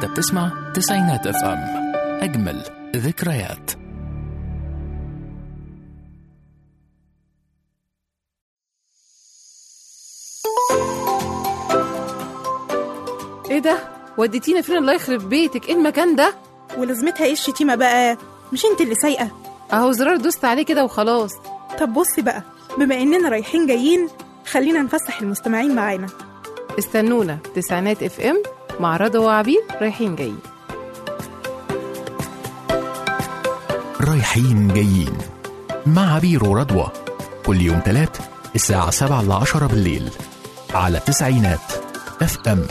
انت بتسمع تسعينات اف ام اجمل ذكريات ايه ده وديتينا فين الله يخرب بيتك ايه المكان ده ولازمتها ايه الشتيمة بقى مش انت اللي سايقة اهو زرار دوست عليه كده وخلاص طب بصي بقى بما اننا رايحين جايين خلينا نفسح المستمعين معانا استنونا تسعينات اف ام مع رضا وعبير رايحين جايين رايحين جايين مع عبير ورضوى كل يوم تلات الساعة سبعة إلا عشرة بالليل على تسعينات اف ام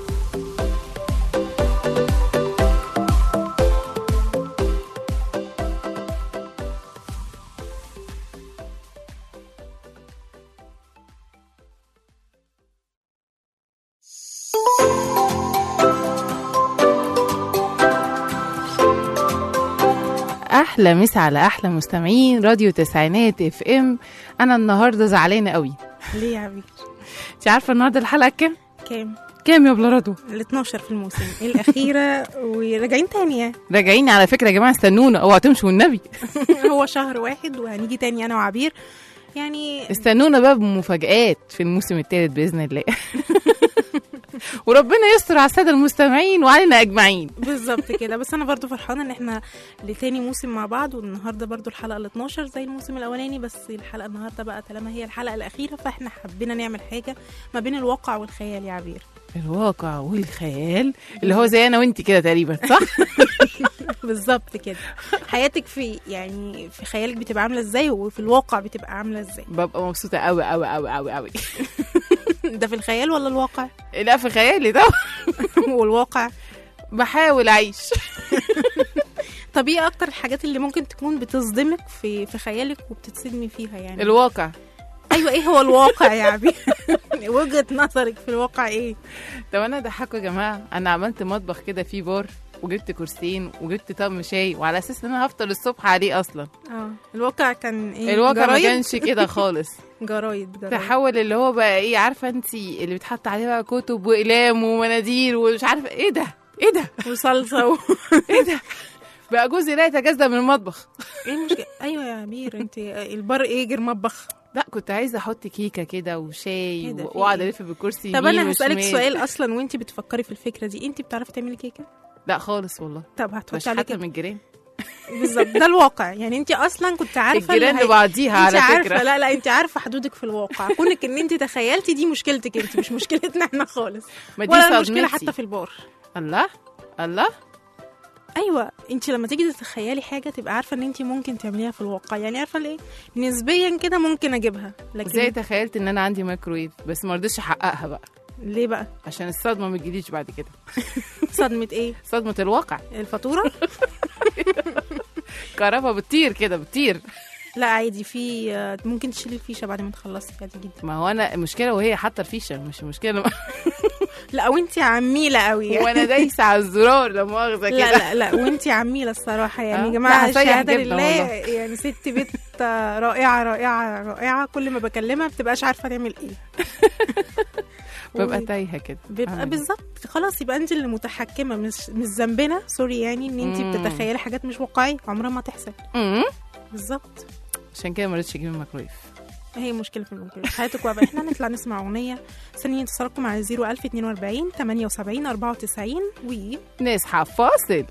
احلى مسا على احلى مستمعين راديو تسعينات اف ام انا النهارده زعلانه قوي ليه يا عبير انت عارفه النهارده الحلقه كام كام كام يا بلا رضوى ال 12 في الموسم الأخيرة وراجعين تانية راجعين على فكره يا جماعه استنونا اوعوا تمشوا والنبي هو شهر واحد وهنيجي تاني أنا وعبير يعني استنونا بقى بمفاجآت في الموسم الثالث باذن الله وربنا يستر على الساده المستمعين وعلينا اجمعين بالظبط كده بس أنا برضو فرحانة إن احنا لتاني موسم مع بعض والنهاردة برضو الحلقة ال 12 زي الموسم الأولاني بس الحلقة النهاردة بقى طالما هي الحلقة الأخيرة فاحنا حبينا نعمل حاجة ما بين الواقع والخيال يا عبير الواقع والخيال اللي هو زي انا وانت كده تقريبا صح بالظبط كده حياتك في يعني في خيالك بتبقى عامله ازاي وفي الواقع بتبقى عامله ازاي ببقى مبسوطه قوي قوي قوي قوي قوي ده في الخيال ولا الواقع لا في خيالي ده والواقع بحاول اعيش طب ايه اكتر الحاجات اللي ممكن تكون بتصدمك في في خيالك وبتتصدمي فيها يعني الواقع ايوه ايه هو الواقع يا عبير وجهه نظرك في الواقع ايه طب انا اضحكوا يا جماعه انا عملت مطبخ كده فيه بار وجبت كرسيين وجبت طقم شاي وعلى اساس ان انا هفطر الصبح عليه اصلا اه الواقع كان ايه الواقع ما جرايد؟ كانش كده خالص جرايد جرايد تحول اللي هو بقى ايه عارفه انت اللي بتحط عليه بقى كتب واقلام ومناديل ومش عارفه ايه ده ايه ده وصلصه و... ايه ده بقى جزء لا يتجزأ من المطبخ ايه المشكله ايوه يا عبير انت البر ايه غير مطبخ لا كنت عايزه احط كيكه كده وشاي إيه ده، في واقعد إيه؟ الف بالكرسي طب يمين انا هسالك وشمال. سؤال اصلا وانت بتفكري في الفكره دي انت بتعرفي تعملي كيكه لا خالص والله طب مش هتحطي عليها حتى من الجيران بالظبط ده الواقع يعني انت اصلا كنت عارفه الجيران اللي هي- لبعضيها انت على عارفه فكره لا لا انت عارفه حدودك في الواقع كونك ان انت تخيلتي دي مشكلتك انت مش مشكلتنا احنا خالص ما دي ولا صدمتي المشكله حتى في البار الله الله ايوه انت لما تيجي تتخيلي حاجه تبقى عارفه ان انت ممكن تعمليها في الواقع يعني عارفه ليه نسبيا كده ممكن اجيبها لكن ازاي تخيلت ان انا عندي مايكرويف بس ما رضيتش احققها بقى ليه بقى عشان الصدمه ما تجيليش بعد كده صدمه ايه صدمه الواقع الفاتوره كهرباء بتطير كده بتطير لا عادي في آه، ممكن تشيلي الفيشه بعد ما تخلصي عادي جدا ما هو انا المشكله وهي حاطه الفيشه مش المشكله لا وانت عميله قوي يعني. وانا دايسه على الزرار لا مؤاخذه كده لا لا لا وانت عميله الصراحه يعني آه، يا لا، جماعه هسيح الشهاده جدا لله والله. يعني ست بيت آه، رائعه رائعه رائعه كل ما بكلمها بتبقاش عارفه تعمل ايه ببقى و- تايهه كده بيبقى أعمل إيه؟ بالظبط خلاص يبقى انت اللي متحكمه مش مش ذنبنا سوري يعني ان انت مم. بتتخيلي حاجات مش واقعيه عمرها ما تحصل أمم. بالظبط عشان كده ما رضيتش اجيب الميكرويف هي مشكله في الممكن حياتك وبقى احنا نطلع نسمع اغنيه ثانيه اتصالكم على 01042 78 94 و نصحى فاصل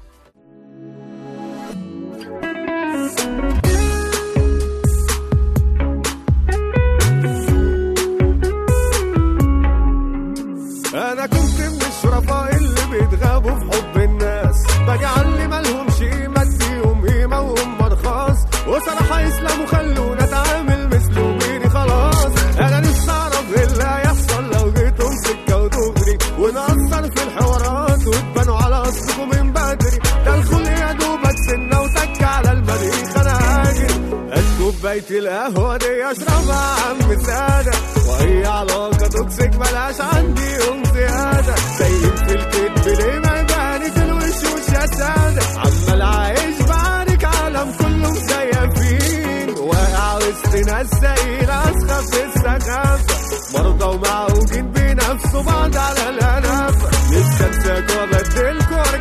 انا كنت من الشرفاء اللي بيتغابوا في حب الناس بجعل اللي مالهمش قيمة اديهم قيمة وهم ارخاص وصراحة يسلموا خلونا اتعامل مثله بيني خلاص انا نفسي اعرف ايه اللي هيحصل لو جيتهم سكة ودغري ونقصر في الحوارات وتبانوا على اصلكم من بدري ده الخلق يا دوبك سنة وتك على المريخ انا هاجر هات كوباية القهوة دي اشربها يا عم سادة وهي علاقة توكسيك ملهاش عندي يوم زيادة سايب في الكذب ليه ما يباني في الوشوش يا سادة عمال عايش بعارك عالم كله مزيفين واقع وسط ناس زي الأسخف في السخافة مرضى ومعوجين بنفسوا بعض على الأنافة نفسي انساك وابدلكوا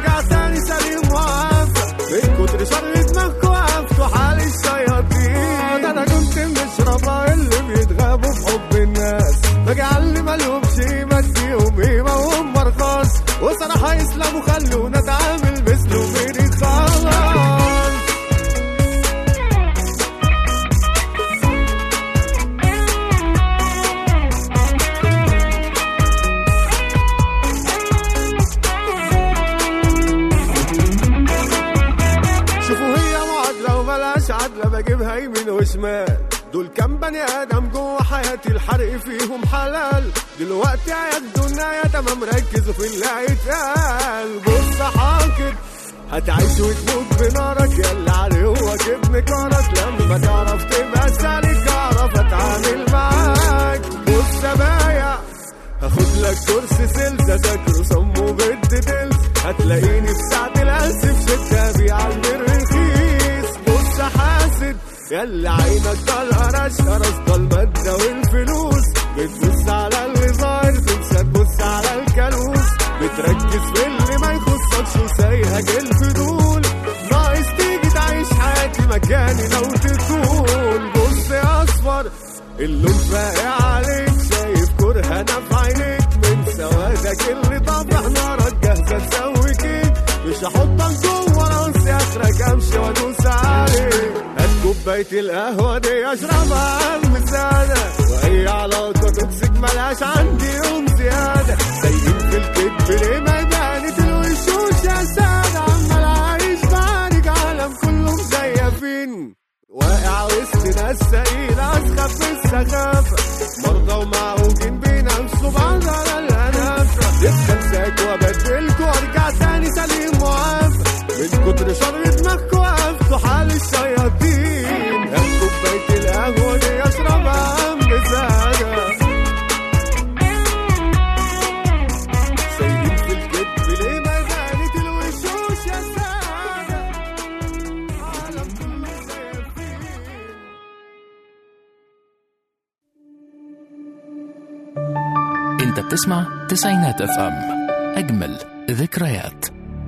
شمال دول كام بني ادم جوه حياتي الحرق فيهم حلال دلوقتي هياخدوا النهاية تمام ركزوا في اللي هيتقال بص حاكد هتعيش وتموت بنارك يلا عدوك ابن كارك لما تعرف تبقى سالك اعرف اتعامل معاك بص يا بايع هاخد لك كورس سيلز اذاكره صمه بد تلز هتلاقيني في ساعة الاسف شدة بيع الرخيص بص حاسد يلا عينك طالقة رشقة رصدة المادة والفلوس بتبص على اللي ظاهر تنسى تبص على الكالوس بتركز في اللي ما يخصكش وسايهك الفضول ناقص تيجي تعيش حياتي مكاني لو تطول بص يا اصفر اللون فاقع عليك شايف كرهنا في عينيك من سوادك اللي طافح نارك جاهزه تسوي كيك مش هحطك جوه راسي اخرك امشي وادوس عليك هات كوبايه القهوه دي اشربها عم زياده واي علاقه توكسيك ملهاش عندي يوم زياده سايقين في الكذب ليه ما بانت الوشوش يا ساده عمال عايش بعالج عالم كله مزيفين واقع وسط ناس سقيلة أسخف من السخافة مرضى ومعوجين بينافسوا بعض على الأنافة يبقى ساك وأبدلكوا وأرجع تاني سليم وعافى من كتر شر دماغكوا وقفتوا حال الشياطين هات كوباية القهوة دي أشربها عم بزادة سايقين في الكذب ليه ما زالت الوشوش يا سادة عالم كله مزيفين انت بتسمع تسعينات اف ام اجمل ذكريات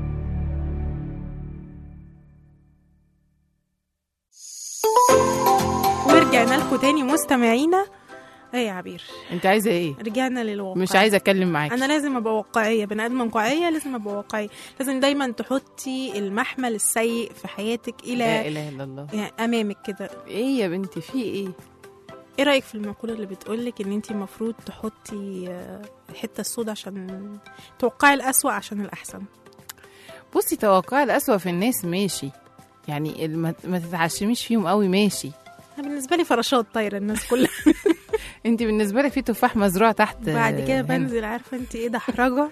ورجعنا لكم تاني مستمعينا ايه يا عبير انت عايزه ايه رجعنا للواقع مش عايزه اتكلم معاك انا لازم ابقى واقعيه بني ادم واقعيه لازم ابقى واقعيه لازم دايما تحطي المحمل السيء في حياتك لا الى اله الا الله يعني امامك كده ايه يا بنتي في ايه ايه رايك في المقوله اللي بتقولك ان انت المفروض تحطي آه، الحته السوداء عشان توقعي الاسوأ عشان الاحسن بصي توقع الأسوأ في الناس ماشي يعني ال- ما ما تتعشميش فيهم قوي ماشي انا بالنسبه لي فراشات طايره الناس كلها انت بالنسبه لك في تفاح مزروع تحت بعد كده هنا. بنزل عارفه انت ايه دحرجه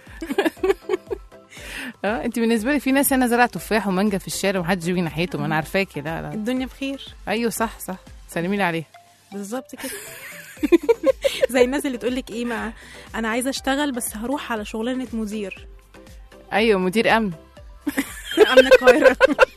اه انت بالنسبه لك في ناس هنا زرع تفاح ومانجا في الشارع ومحدش يجي ناحيتهم انا عارفاكي لا لا الدنيا بخير ايوه صح صح سلمي لي عليها بالظبط كده زي الناس اللي تقولك ايه ما انا عايزه اشتغل بس هروح على شغلانه مدير ايوه مدير امن امن القاهره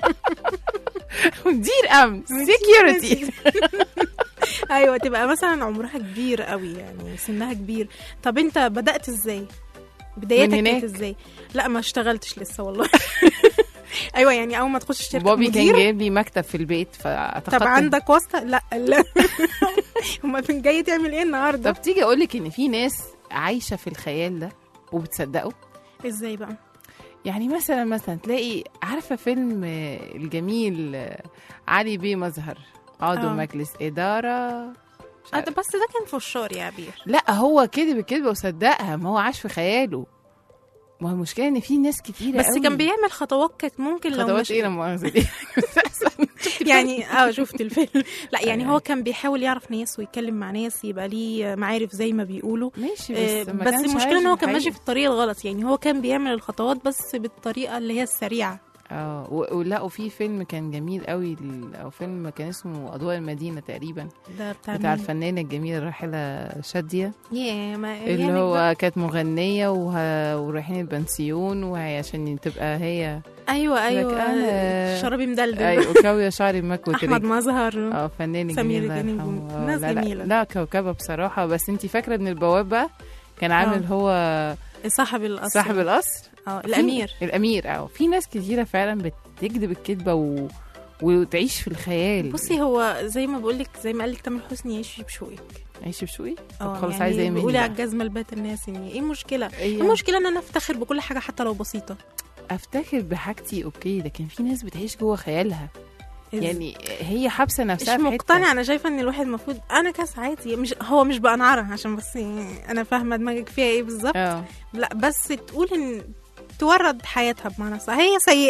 مدير امن سكيورتي ايوه تبقى مثلا عمرها كبير قوي يعني سنها كبير طب انت بدات ازاي بدايتك من هناك؟ كانت ازاي لا ما اشتغلتش لسه والله ايوه يعني اول ما تخش شركه بابي كان مدير جايب لي مكتب في البيت فاعتقدت طب عندك واسطه لا لا هما فين جاي تعمل ايه النهارده طب تيجي اقول لك ان في ناس عايشه في الخيال ده وبتصدقه ازاي بقى يعني مثلا مثلا تلاقي عارفه فيلم آه، الجميل آه، علي بيه مظهر عضو آه. مجلس اداره مش آه، عارف. ده بس ده كان فشار يا عبير لا هو كذب الكذبه وصدقها ما هو عاش في خياله ما هو المشكله ان في ناس كتيره بس قوي. كان بيعمل خطوات كانت ممكن لو خطوات مش ايه لا مؤاخذه دي يعني اه شفت الفيلم لا يعني أيوة. هو كان بيحاول يعرف ناس ويتكلم مع ناس يبقى ليه معارف زي ما بيقولوا ماشي آه، بس ما بس كانش المشكله عايش ان هو كان الحقيقة. ماشي في الطريق الغلط يعني هو كان بيعمل الخطوات بس بالطريقه اللي هي السريعه اه و- ولا وفي فيلم كان جميل قوي ال- او فيلم كان اسمه اضواء المدينه تقريبا ده بتاع, بتاع مين؟ الفنانه الجميله الراحله شاديه ياه ما اللي يعني هو كانت مغنيه وه... ورايحين البنسيون وهي عشان تبقى هي ايوه لك ايوه أنا- شرابي مدلدل ايوه كاويه شعري مكوة احمد رجل مظهر اه فنان سمير جميل الله الجنيب يرحمه. آه، ناس لا لا, جميلة. لا كوكبه بصراحه بس انت فاكره ان البواب بقى كان عامل آه. هو صاحب القصر صاحب القصر اه في- الامير الامير اه في ناس كتيره فعلا بتكذب الكذبه و... وتعيش في الخيال بصي هو زي ما بقول لك زي ما قال لك تامر حسني يعيش بشوقك عيش بشوي طب اه خلاص عايزه ايه يعني مني بيقولي على بقى؟ الجزمه لبات الناس يعني ايه المشكله إيه المشكله ان انا افتخر بكل حاجه حتى لو بسيطه افتخر بحاجتي اوكي لكن في ناس بتعيش جوه خيالها إز- يعني هي حابسه مش نفسها في حتة. مقتنعه انا شايفه ان الواحد المفروض انا كاس عادي مش هو مش بأنعرها عشان بس يعني انا فاهمه دماغك فيها ايه بالظبط اه لا بس تقول ان تورد حياتها بمعنى صح هي سيئه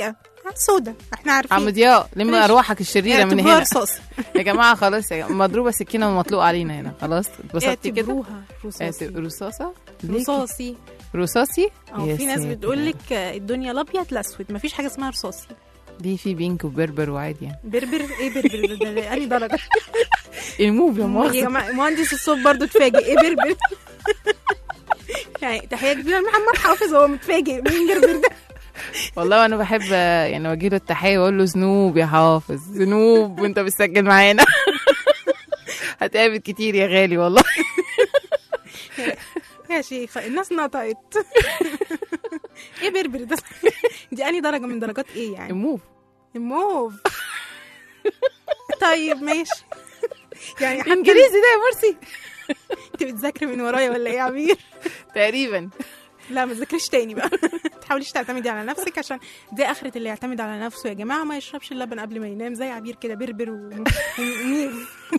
سودا احنا عارفين عم ضياء لم ماشي. ارواحك الشريره من اعتبروها هنا رصاصي يا جماعه خلاص يا جماعة. مضروبه سكينه ومطلوق علينا هنا خلاص اتبسطتي كده اعتبروها رصاصي اعت- رصاصه ليه رصاصي كده؟ رصاصي اه يا في ناس ساتر. بتقول لك الدنيا الابيض الاسود مفيش حاجه اسمها رصاصي ليه في بينك وبربر وعادي يعني بربر ايه بربر ده, ده, ده انهي درجه الموف يا يا مؤاخذه جماعه مهندس الصوت برضو اتفاجئ ايه بربر يعني تحيه كبيره لمحمد حافظ هو متفاجئ مين بربر ده والله وانا بحب آه، يعني اوجه له التحيه واقول له ذنوب يا حافظ ذنوب وانت بتسجل معانا هتقابل كتير يا غالي والله يا شيخ الناس نطقت ايه بربر ده دي انهي درجه من درجات ايه يعني الموف الموف طيب ماشي يعني حتى انجليزي ده يا مرسي انت بتذاكري من ورايا ولا ايه يا عبير تقريبا لا ما تذاكريش تاني بقى تحاوليش تعتمدي على نفسك عشان دي اخرة اللي يعتمد على نفسه يا جماعه ما يشربش اللبن قبل ما ينام زي عبير كده بربر و- وموف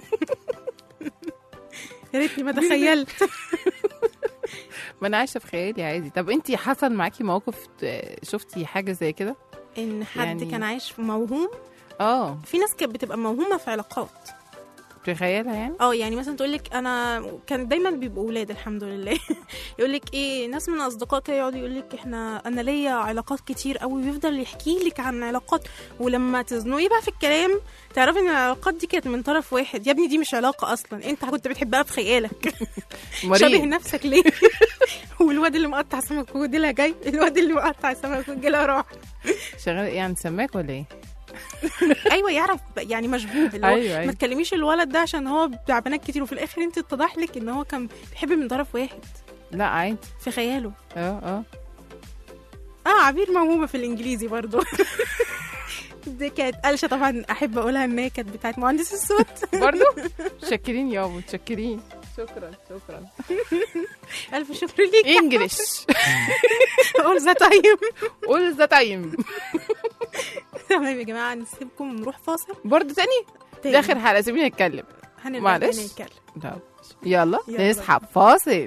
يا ريتني ما تخيلت ما انا عايشه في خيالي عادي طب انت حصل معاكي موقف آه، شفتي حاجه زي كده ان حد يعني- كان عايش في موهوم اه في ناس كانت بتبقى موهومه في علاقات تخيلها يعني اه يعني مثلا تقول لك انا كان دايما بيبقوا اولاد الحمد لله يقول لك ايه ناس من اصدقاء كده يقعدوا يقول لك احنا انا ليا علاقات كتير قوي ويفضل يحكي لك عن علاقات ولما تزنقي بقى في الكلام تعرفي ان العلاقات دي كانت من طرف واحد يا ابني دي مش علاقه اصلا انت كنت بتحبها في خيالك شبه مريض نفسك ليه والواد اللي مقطع سمك وديلها جاي الواد اللي مقطع سمك وديلها راح شغال يعني سماك ولا ايه ايوه يعرف يعني مشبوه اللي هو أيوة، أيوة. ما تكلميش الولد ده عشان هو بتاع بنات كتير وفي الاخر انت اتضح لك ان هو كان بيحب من طرف واحد لا عادي في خياله اه اه اه عبير موهومه في الانجليزي برضو دي كانت قلشه طبعا احب اقولها ان هي كانت بتاعت مهندس الصوت برضو متشكرين يابا متشكرين شكرا شكرا الف شكر ليك انجلش اول ذا تايم قول ذا تايم تمام يا جماعه نسيبكم ونروح فاصل برضو تاني تاني. ده اخر حلقه سيبيني اتكلم هنرجع معلش. تاني نتكلم طب يلا يلا. نسحب فاصل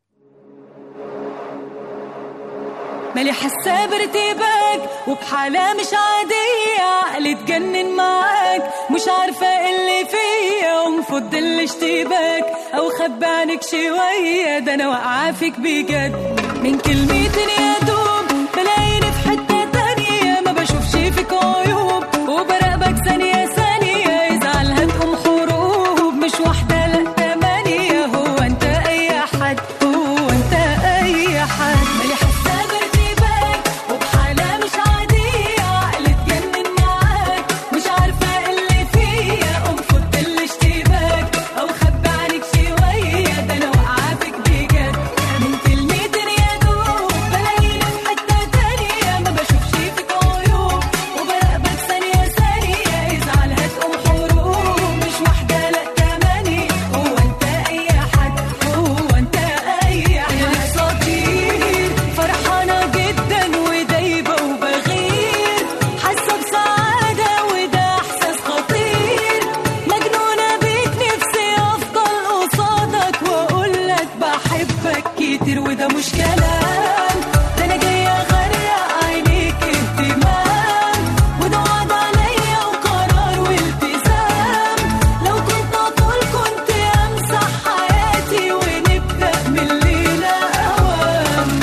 مالي حاسه بارتباك وبحالة مش عادية عقلي اتجنن معاك مش عارفة ايه اللي فيا ومفض الاشتباك او خبي عنك شوية ده انا واقعة فيك بجد من كلمتين يا دوب بلاقيني في حتة تانية ما بشوفش فيك عيوب وبراقبك ثانية ثانية يزعل هتقوم حروب مش واحدة لا تمانية هو انت اي حد هو انت اي حد مالي حاسة بارتباك وبحالة مش عادية عقلي اتجنن معاك مش عارفة ايه اللي فيا قوم فض الاشتباك او خبي عنك شوية ده انا واقعة فيك بجد من كلمتين يا دوب بلاقيني في حتة تانية ما بشوفش فيك عيوب وبراقبك ثانية ثانية يزعل هتقوم حروب مش واحدة لا تمانية هو انت اي حد هو انت اي حد صديق فرحانة جدا ودايبة وبغير حاسة بسعادة وده احساس خطير مجنونة بيك نفسي افضل قصادك واقولك بحبك كتير وده مش كلام ده انا جاية اغرق عينيك اهتمام وده وعد عليا وقرار والتزام لو كنت اطول كنت امسح حياتي ونبدا من الليله اوام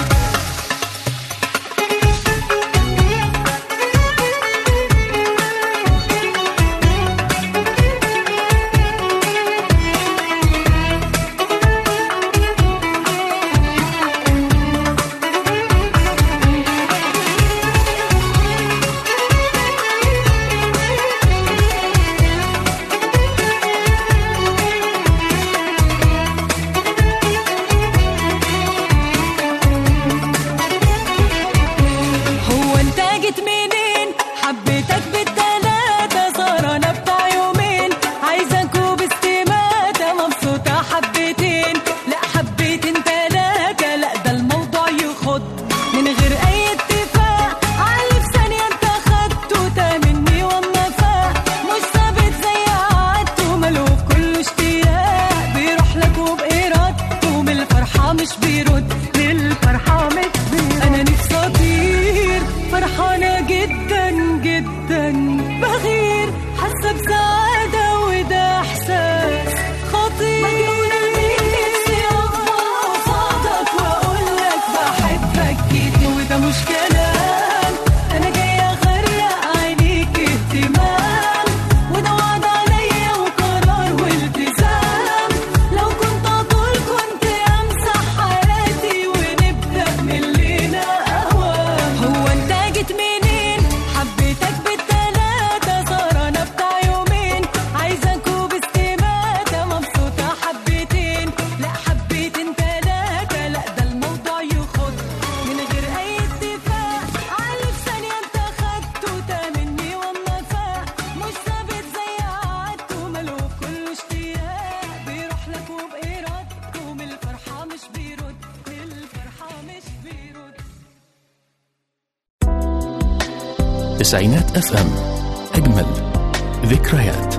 تسعينات اف ام اجمل ذكريات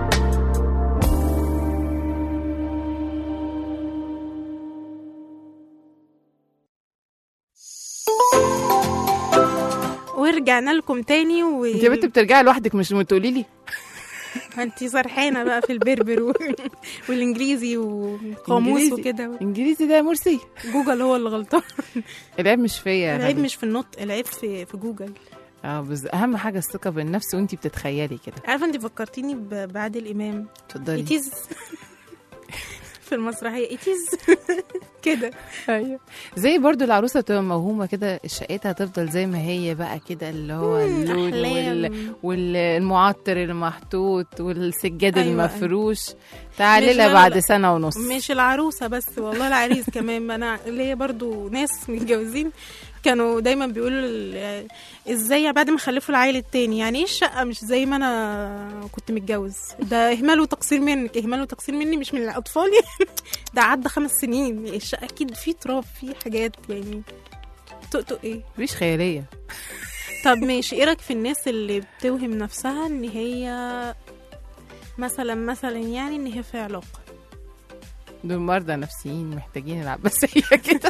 ورجعنا لكم تاني و انت يا بنت بترجعي لوحدك مش تقولي لي انت سرحانه بقى في البربر و... والانجليزي وقاموس إنجليزي. وكده انجليزي ده مرسي جوجل هو اللي غلطان العيب مش فيا يا العيب غبي. مش في النطق العيب في في جوجل اه بس اهم حاجه الثقه بالنفس وانت بتتخيلي كده عارفه انت فكرتيني ب- بعادل امام اتفضلي اتيز في المسرحيه اتيز كده ايوه زي برضو العروسه تبقى موهومه كده شقتها تفضل زي ما هي بقى كده اللي هو اللون وال... احلام والمعطر المحطوط والسجاد أيوة. المفروش تعالي مش لها لا- بعد لا. سنه ونص مش العروسه بس والله العريس كمان ما انا اللي هي برضو ناس متجوزين كانوا دايما بيقولوا ال- ازاي بعد ما خلفوا العيل التاني يعني ايه الشقه مش زي ما انا كنت متجوز ده اهمال وتقصير منك اهمال وتقصير مني مش من الاطفال ده عدى خمس سنين الشقه اكيد في تراب في حاجات يعني تقطق ايه مفيش خياليه طب ماشي ايه رايك في الناس اللي بتوهم نفسها ان هي مثلا مثلا يعني ان هي في علاقه دول مرضى نفسيين محتاجين العباسيه كده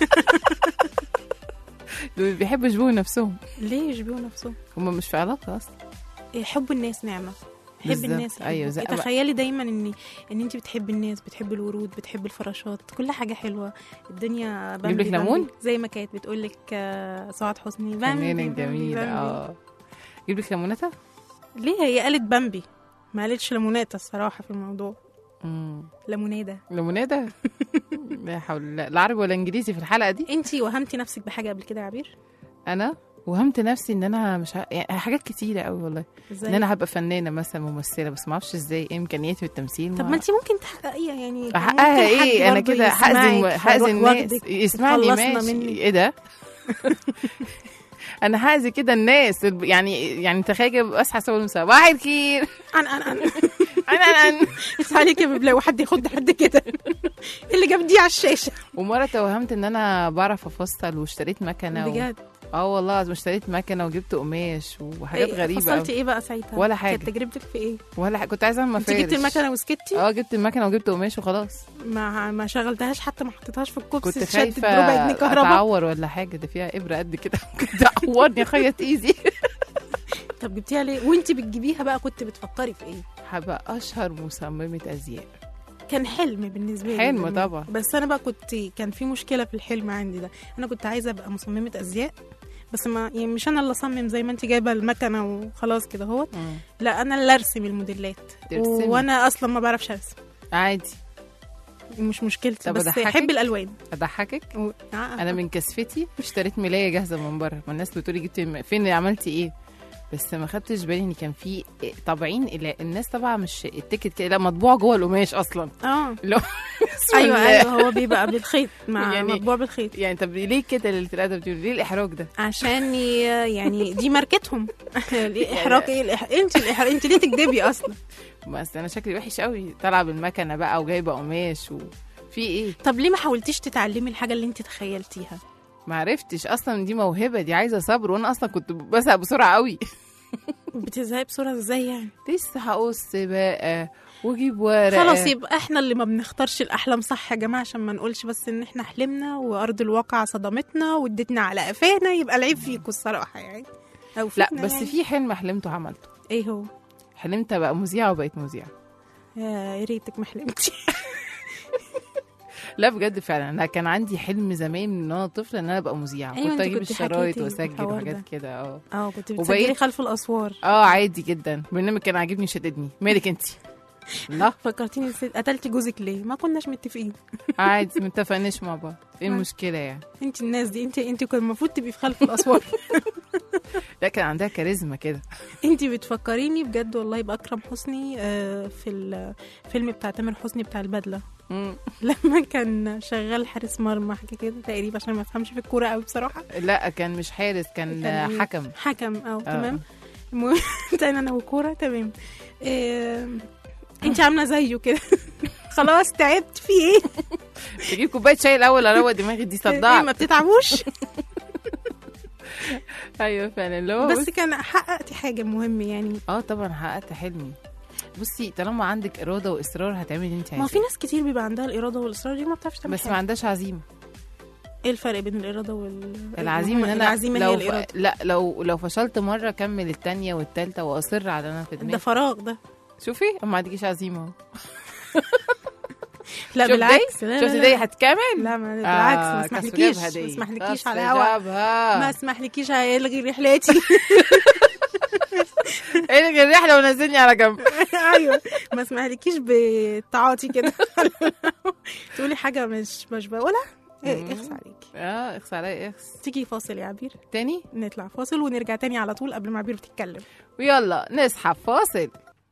دول بيحبوا يشبهوا نفسهم ليه يشبهوا نفسهم هم مش في علاقه اصلا يحبوا الناس نعمة حب بالظبط. الناس أيوة، زي- أيوة تخيلي دايما ان ان انت بتحبي الناس بتحبي الورود بتحبي الفراشات كل حاجه حلوه الدنيا بامبي لك ليمون؟ بامبي. زي ما كانت بتقول لك آه، سعاد حسني بامبي فنانه بامبي، جميله بامبي. اه جيب لك ليمونته ليه هي قالت بامبي ما قالتش ليموناتا الصراحه في الموضوع مم. ليموناده ليموناده لا حول الله لا عربي ولا انجليزي في الحلقه دي انت وهمتي نفسك بحاجه قبل كده يا عبير انا وهمت نفسي ان انا مش ه... يعني حاجات كتيره قوي والله ازاي ان انا هبقى فنانه مثلا ممثله بس ما اعرفش ازاي ايه امكانياتي في التمثيل طب ما انت ممكن تحققيها يعني احققها ممكن حد ايه انا برضه كده هاذن يسمعك هاذن فيروح الناس واخدك يسمعني خلصنا ماشي مني. ايه ده انا هاذي كده الناس الب- يعني يعني تخيل كده اصحى اقول صباح الخير انا انا انا انا انا بس عليك يا ببلاوي حد ياخد حد كده إيه اللي جاب دي على الشاشه ومره توهمت ان انا بعرف افصل واشتريت مكنه و... بجد اه والله العظيم اشتريت مكنه وجبت قماش وحاجات إيه، غريبه فصلتي أوي. ايه بقى ساعتها ولا حاجة. كانت تجربتك في ايه ولا ح- كنت عايزه اعمل انت مفارش جبت المكنه وسكتي اه جبت المكنه وجبت قماش وخلاص ما ما شغلتهاش حتى ما حطيتهاش في الكوبس كنت اتشدت خايفه بربع جنيه كهرباء اتعور ولا حاجه ده فيها ابره قد كده ممكن تعورني اخيط ايدي طب جبتيها ليه وانت بتجيبيها بقى كنت بتفكري في ايه هبقى اشهر مصممه ازياء كان حلم بالنسبه لي حلم زمان. طبعا. بس انا بقى كنت كان في مشكله في الحلم عندي ده انا كنت عايزه ابقى مصممه ازياء بس ما يعني مش انا اللي اصمم زي ما انت جايبه المكنه وخلاص كده اهو مم. لا انا اللي ارسم الموديلات ترسمي. وانا اصلا ما بعرفش ارسم عادي مش مشكلتي طب بس أضحكك؟ احب الالوان اضحكك و... آه. انا من كسفتي اشتريت ملايه جاهزه من بره ما الناس بتقولي جبت الم- فين عملتي ايه بس ما خدتش بالي ان كان في طابعين ال- الناس طبعا مش التيكت كده لا مطبوع جوه القماش اصلا اه اللي هو بسم ايوه الله. ايوه هو بيبقى بالخيط مع يعني- مطبوع بالخيط يعني طب ليه كده اللي الادب بتقول ليه الاحراج ده عشان ي- يعني دي ماركتهم ليه احراج ايه الإح... انت الإحراج... انت ليه تكدبي اصلا بس انا شكلي وحش قوي طالعه بالمكنه بقى وجايبه قماش وفي ايه طب ليه ما حاولتيش تتعلمي الحاجه اللي انت تخيلتيها ما عرفتش اصلا دي موهبه دي عايزه صبر وانا اصلا كنت بزهق بسرعه قوي بتزهقي بسرعه ازاي يعني لسه هقص بقى واجيب ورقه خلاص يبقى احنا اللي ما بنختارش الاحلام صح يا جماعه عشان ما نقولش بس ان احنا حلمنا وارض الواقع صدمتنا وادتنا على قفانا يبقى العيب فيكم الصراحه يعني او لا فينا بس يعني. في حلم حلمته عملته ايه هو حلمت ابقى مذيعه وبقيت مذيعه يا يا ريتك ما حلمتي لا بجد فعلا انا كان عندي حلم زمان من وانا طفله ان انا ابقى مذيعه أيوة، كنت أنت اجيب كنت الشرايط حكيتي واسجل الحوار وحاجات ده. كده اه اه كنت وبقيت- بتسجلي خلف الاسوار اه عادي جدا برنامج كان عاجبني شددني مالك انت لا فكرتيني ست- قتلتي جوزك ليه ما كناش متفقين عادي ما اتفقناش مع بعض ايه آه. المشكله يعني انت الناس دي انت انت كان المفروض تبقي في خلف الاسوار لا كان عندها كاريزما كده انت بتفكريني بجد والله باكرم حسني آه، في الفيلم بتاع تامر حسني بتاع البدله مم. لما كان شغال حارس مرمى حاجه كده تقريبا عشان ما افهمش في الكوره قوي بصراحه لا كان مش حارس كان, كان إيه؟ حكم حكم اه آه. تمام المهم تاني انا وكوره تمام انت عامله زيه كده خلاص تعبت في ايه تجيب كوبايه شاي الاول اروق دماغي دي ايه ما صدعت بتتعبوش ايوه فعلا اللي هو بس بس كان حققتي حاجه مهم يعني اه طبعا حققت حلمي بصي طالما عندك اراده واصرار هتعملي اللي انت ما هو عايزاه في ناس كتير بيبقى عندها الاراده والاصرار دي ما بتعرفش تعمل بس ما حاجة. عندهاش عزيمه ايه الفرق بين الاراده وال العزيمه ان انا العزيمه لو هي ف... الاراده لا لو لو فشلت مره اكمل التانية والتالتة واصر على انا في ده دماغي فراغ ده شوفي ما عندكيش عزيمه اهو لا شوف بالعكس لا شفتي لا دي لا, هتكمل لا ما بالعكس ما آه، اسمحلكيش كسر ما جابها دي. اسمحلكيش على كسر الهوا جابها. ما اسمحلكيش هيلغي رحلاتي الغي الرحله ونزلني على جنب ايوه ما اسمحلكيش بالتعاطي كده تقولي حاجه مش مش بقولها إيه، مم. اخس عليكي اه اخس عليا اخس تيجي فاصل يا عبير تاني نطلع فاصل ونرجع تاني على طول قبل ما عبير تتكلم ويلا نسحب فاصل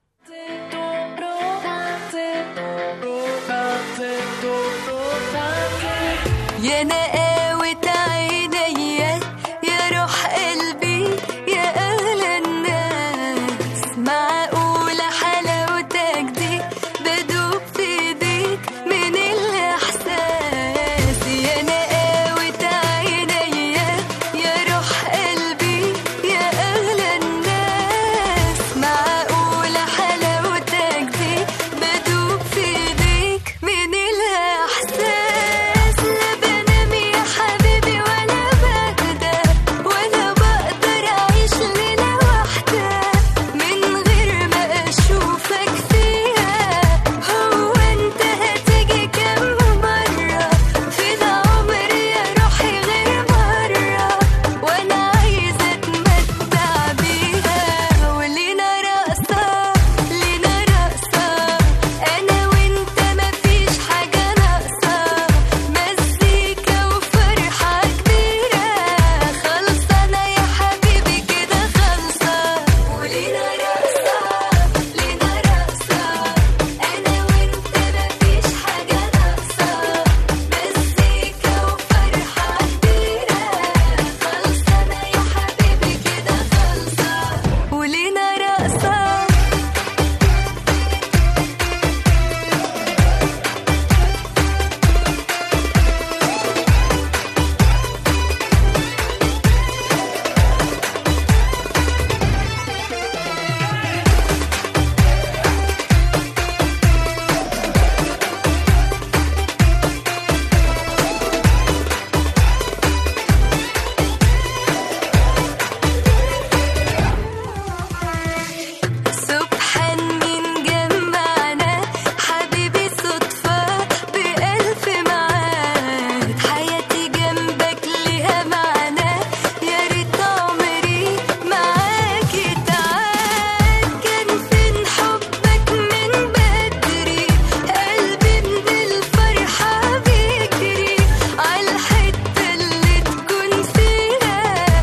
يا نقاوة عينيا يا روح قلبي يا أغلى الناس معقولة حلاوتك دي بدوب في ايديك من الإحساس يا نقاوة عينيا يا روح قلبي يا أغلى الناس معقولة حلاوتك دي بدوب في ايديك من الإحساس لا بنام يا حبيبي ولا بهدى ولا بقدر أعيش ليلة واحدة من غير ما أشوفك فيها هو أنت هتيجي كم مرة في العمر يا روحي غير مرة وأنا عايزة أتمتع بيها ولينا رقصة لينا رقصة أنا وأنت مفيش حاجة ناقصة مزيكا وفرحة كبيرة خلصانة يا حبيبي كده خلصة ولينا رقصة لينا رقصة أنا وأنت مفيش حاجة ناقصة مزيكا وفرحة كبيرة خلصانة يا حبيبي كده خلصة ولينا رقصة سبحان من جمعنا حبيبي صدفة بألف معاد حياتي جنبك ليها معنى يا ريت عمري معاك تعاد كان فين حبك من بدري قلبي من الفرحة بيجري عالحتة اللي تكون فيها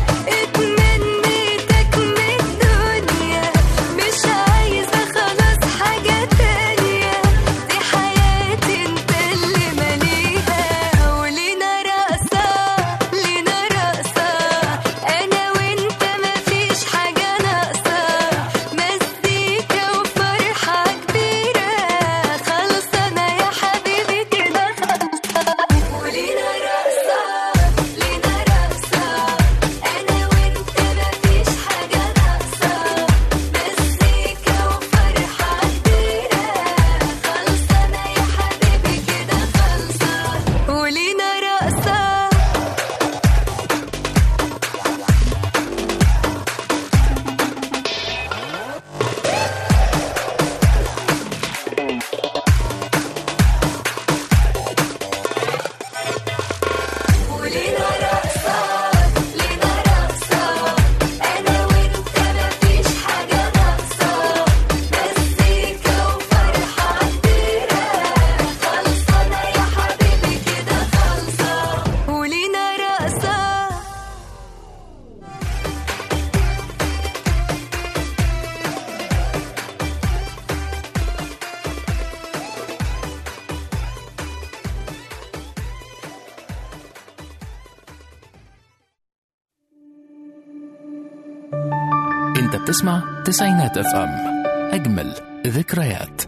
اتمنيتك من الدنيا مش عايزة خلاص حاجة تانية دي حياتي انت اللي مليها ولينا رقصة لينا رقصة أنا وانت مفيش حاجة ناقصة مزيكا وفرحة كبيرة خلصانة يا حبيبي كده خلصة ولينا رقصة لينا رقصة أنا وانت مفيش حاجة ناقصة مزيكا وفرحة كبيرة خلصانة يا حبيبي كده خلصة ولينا رقصة ولينا رقصة لينا رقصة أنا وأنت مفيش حاجة ناقصة مزيكا وفرحة كبيرة خلصانة يا حبيبي كده خلصة ولينا رقصة انت بتسمع تسعينات اف ام اجمل ذكريات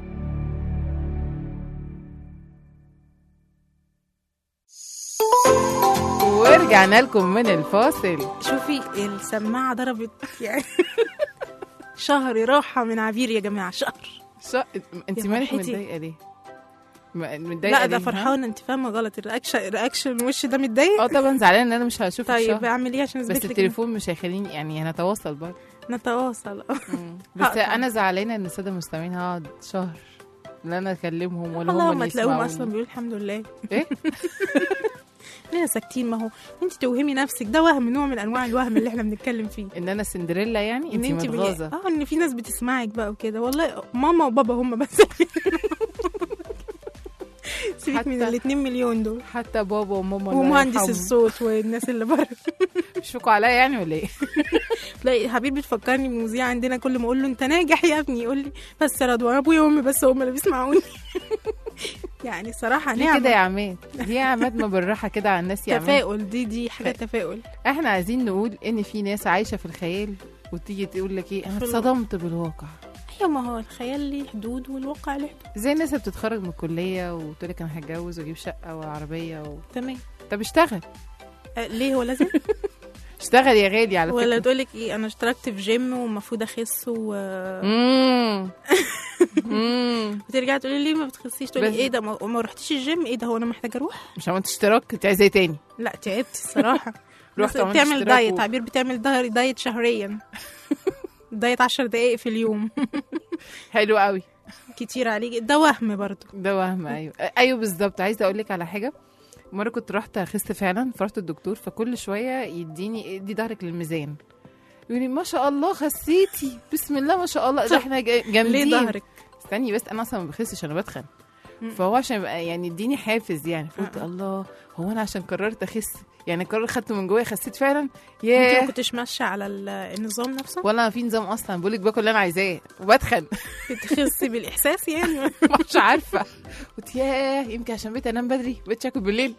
ورجعنا لكم من الفاصل شوفي السماعه ضربت يعني شهر راحه من عبير يا جماعه شهر شا... انت يا مالك فرحتي. متضايقه ليه؟ م- متضايقه لا ده ليه، ها؟ فرحان انت فاهمه غلط الرياكشن الرياكشن الوش ده متضايق اه طبعا زعلان ان انا مش هشوف طيب الشهر اعمل ايه عشان اثبت بس لك التليفون مش هيخليني يعني هنتواصل برضه إن- نتواصل بس هقطع. انا زعلانه ان الساده المستمعين هقعد شهر لا انا اكلمهم ولا هم والله اللي ما تلاقوهم يسمعوني. اصلا بيقول الحمد لله ايه ليه ساكتين ما هو انت توهمي نفسك ده وهم نوع من انواع الوهم اللي احنا بنتكلم فيه ان انا سندريلا يعني ان انت انت بني- متغاظه اه ان في ناس بتسمعك بقى وكده والله ماما وبابا هم بس سيبك من حتى- ال 2 مليون دول حتى بابا وماما الله ومهندس يرحمهم. الصوت والناس اللي بره بيشفقوا عليا يعني ولا ايه؟ تلاقي حبيبي بتفكرني بمذيع عندنا كل ما اقول له انت ناجح يا ابني يقول لي بس يا رضوى ابويا وامي بس هم اللي بيسمعوني يعني صراحه ليه كده يا نعمه عماد؟ ليه يا عماد ما بالراحه كده على الناس يا عماد؟ تفاؤل دي دي حاجه ف- تفاؤل احنا عايزين نقول ان في ناس عايشه في الخيال وتيجي تقول لك ايه انا في الواقع. اتصدمت بالواقع ايوه ما هو الخيال ليه حدود والواقع له حدود زي الناس اللي بتتخرج من الكليه وتقول لك انا هتجوز واجيب شقه وعربيه و... تمام طب اشتغل أه ليه هو لازم اشتغل يا غالي على ولا فكره تقول لك ايه انا اشتركت في جيم ومفروض اخس و... امم امم وترجعي تقولي ليه ما بتخسيش تقولي بس- ايه ده ما, ما رحتيش الجيم ايه ده هو انا محتاجه اروح مش عملت اشتراك انت عايزه ايه تاني لا تعبت الصراحه رحت بس عملت بتعمل اشتراك دايت و- عبير بتعمل دايت دايت شهريا دايت 10 دقايق في اليوم حلو قوي كتير عليك ده وهم برضو ده وهم ايوه ايوه بالظبط عايزه اقول لك على حاجه مره كنت رحت خست فعلا فرحت الدكتور فكل شويه يديني ادي ظهرك للميزان يقول لي ما شاء الله خسيتي بسم الله ما شاء الله ده احنا جا- جامدين ليه ظهرك استني بس انا اصلا ما بخسش انا بتخن مم. فهو عشان يبقى يعني يديني حافز يعني فقلت آه. الله هو انا عشان قررت اخس يعني قرار خدته من جوايا خسيت فعلا انت ما ياه كنتش ماشيه على ال- النظام نفسه ولا في نظام اصلا بقول لك باكل اللي انا عايزاه وبتخن بتخسي بالاحساس يعني مش عارفه قلت ياه يمكن عشان بقيت انام بدري بقيت اكل بالليل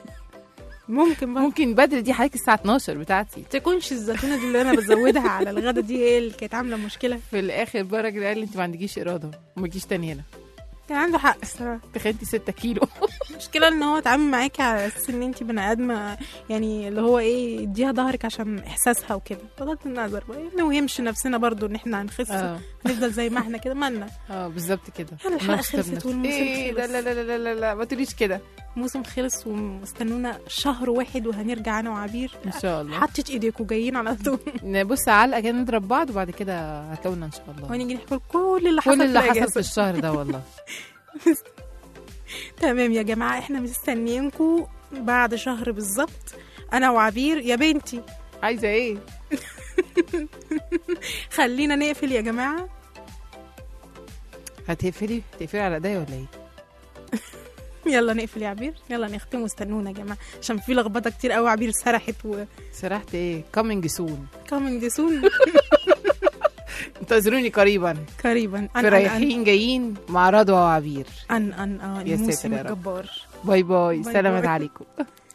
ممكن برضه ممكن بدري دي حضرتك الساعه 12 بتاعتي تكونش الزيتونه دي اللي انا بزودها على الغدا دي هي اللي كانت عامله مشكله في الاخر بقى الراجل قال لي انت ما عندكيش اراده وما تجيش تاني هنا كان عنده حق الصراحه تخنتي 6 كيلو المشكله ان هو اتعامل معاكي على اساس ان انت بني ادمه يعني اللي هو ايه اديها ظهرك عشان احساسها وكده بغض النظر بقى ما نوهمش نفسنا برضو ان احنا هنخس اه نفضل زي ما احنا كده مالنا اه بالظبط كده يعني الحلقة نفس خلصت النفس. والموسم ايه خلص. لا لا لا لا لا لا ما تقوليش كده موسم خلص واستنونا شهر واحد وهنرجع انا وعبير ان شاء الله حطت ايديكوا جايين على طول نبص علقه كده نضرب بعض وبعد كده هتلاقونا ان شاء الله ونيجي نحكي لكم كل اللي حصل كل اللي في حصل في الأجازة. الشهر ده والله تمام يا جماعه احنا مستنيينكم بعد شهر بالظبط انا وعبير يا بنتي عايزه ايه خلينا نقفل يا جماعه هتقفلي هتقفلي على ايديا ولا ايه يلا نقفل يا عبير يلا نختم واستنونا يا جماعه عشان في لخبطه كتير قوي عبير سرحت سرحت ايه كامينج سون وكومينج سون انتظروني قريبا قريبا ان في ان ان رايحين جايين مع رضوى وعبير ان ان اه يا الموسم ساتر يا رب. الجبار باي باي باي سلامات باي. عليكم